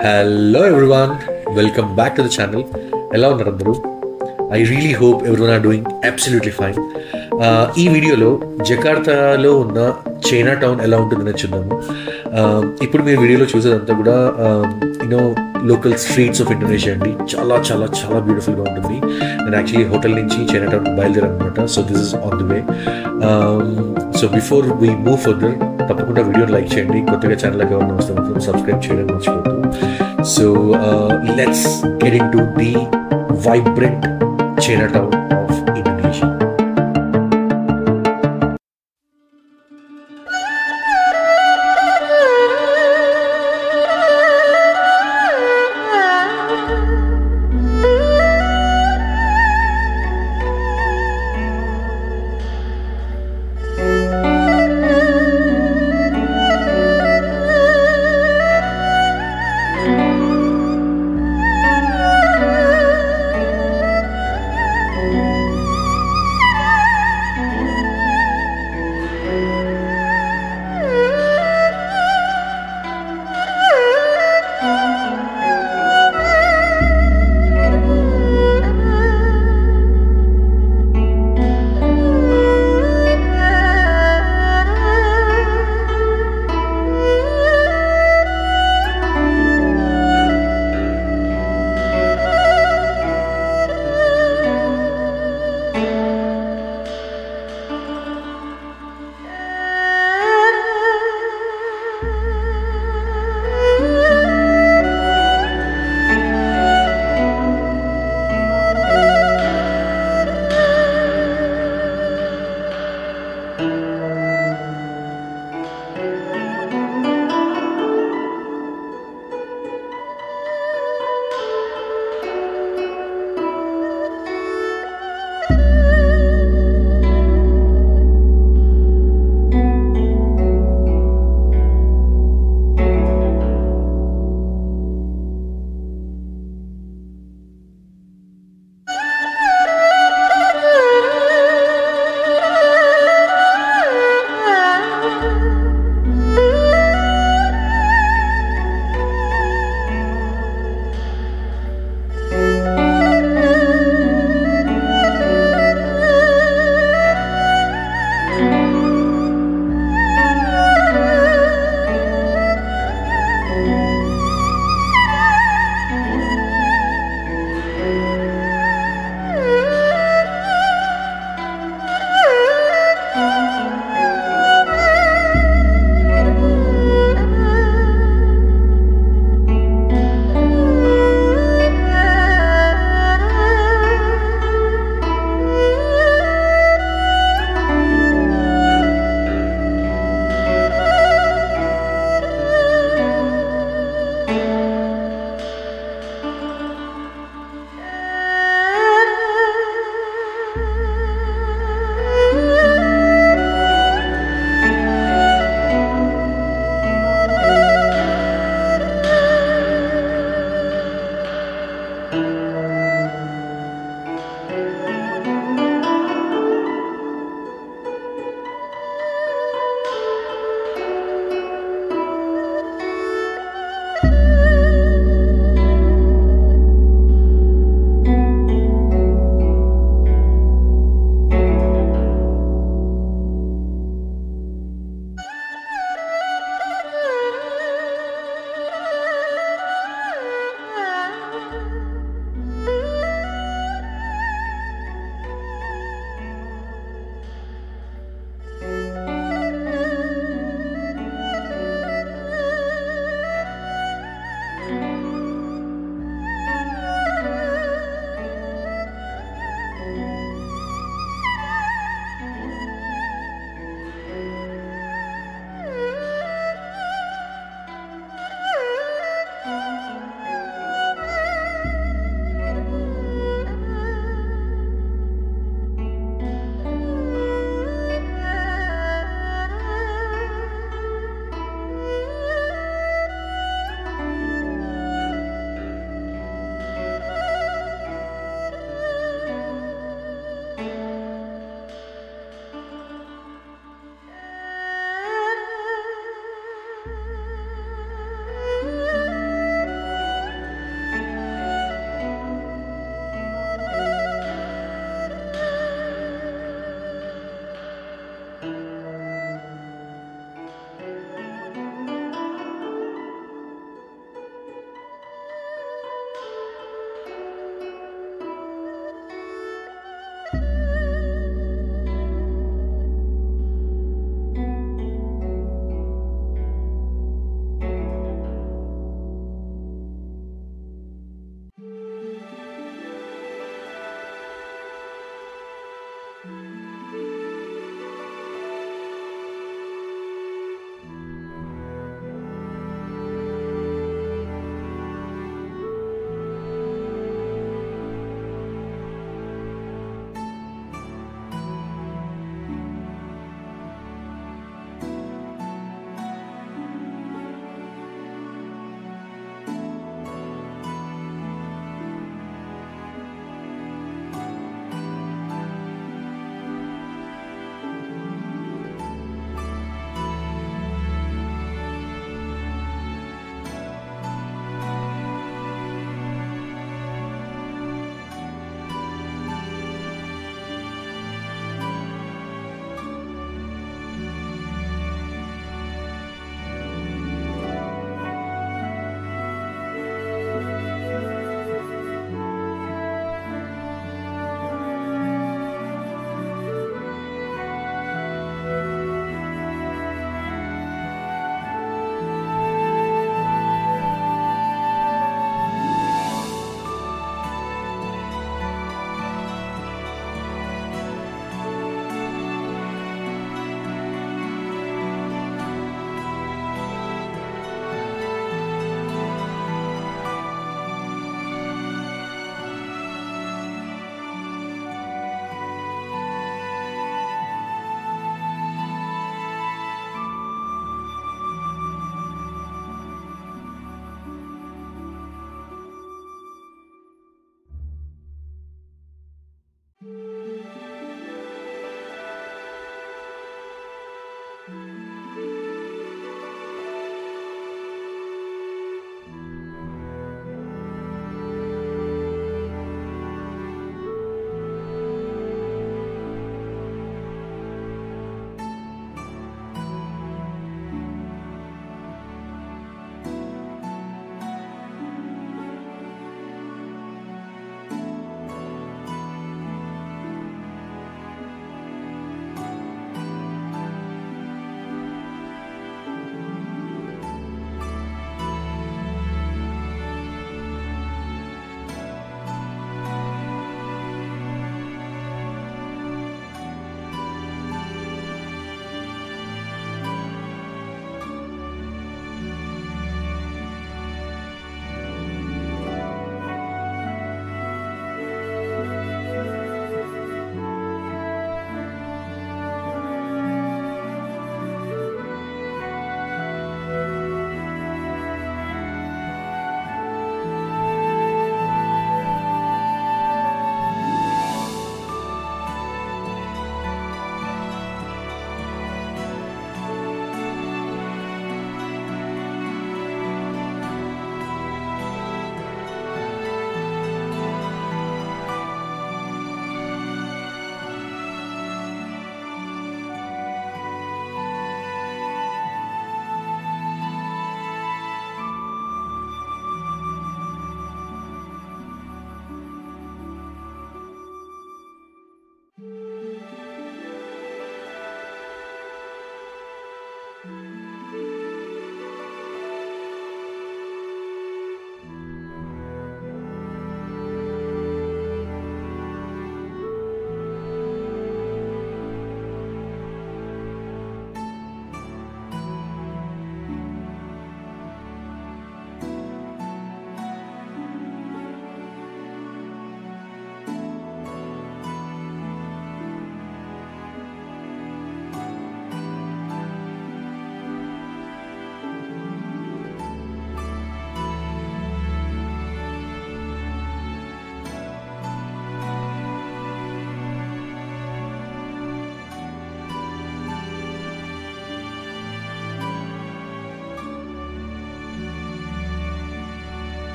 hello everyone welcome back to the channel ఎలా ఉన్నారు అందరూ I really hope everyone are doing absolutely fine ఈ వీడియోలో జకార్తాలో ఉన్న చైనా టౌన్ ఎలా ఉంటుందని చూద్దాము Uh, ఇప్పుడు మీరు వీడియోలో చూసేదంతా కూడా you know local streets of Indonesia అండి చాలా చాలా చాలా బ్యూటిఫుల్గా ఉంటుంది నేను యాక్చువల్లీ హోటల్ నుంచి చైనా టౌన్ బయలుదేరాను అనమాట so this is on the way so before we move further తప్పకుండా వీడియోని లైక్ చేయండి కొత్తగా ఛానల్ ఎవరైనా వస్తే మాత్రం సబ్స్క్రైబ్ చేయడం మర్చిపోద్దు so let's getting to the vibrant Chinatown of Indonesia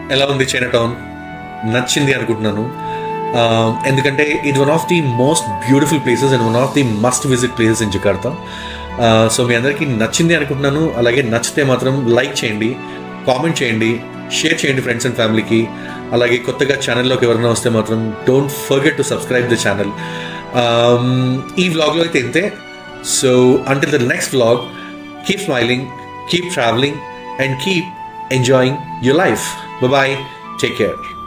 ఎలా ఉంది చైనా టౌన్ నచ్చింది అనుకుంటున్నాను Uh, ఎందుకంటే ఇది one of the most beautiful places and one of the must visit places in Jakarta so మీ అందరికీ నచ్చింది అనుకుంటున్నాను అలాగే నచ్చితే మాత్రం లైక్ చేయండి కామెంట్ చేయండి షేర్ చేయండి ఫ్రెండ్స్ అండ్ ఫ్యామిలీకి అలాగే కొత్తగా ఛానల్లోకి ఎవరైనా వస్తే మాత్రం don't forget to subscribe the channel ఈ వ్లాగ్లో అయితే ఇంతే so until the next vlog keep smiling keep travelling and keep enjoying your life bye take care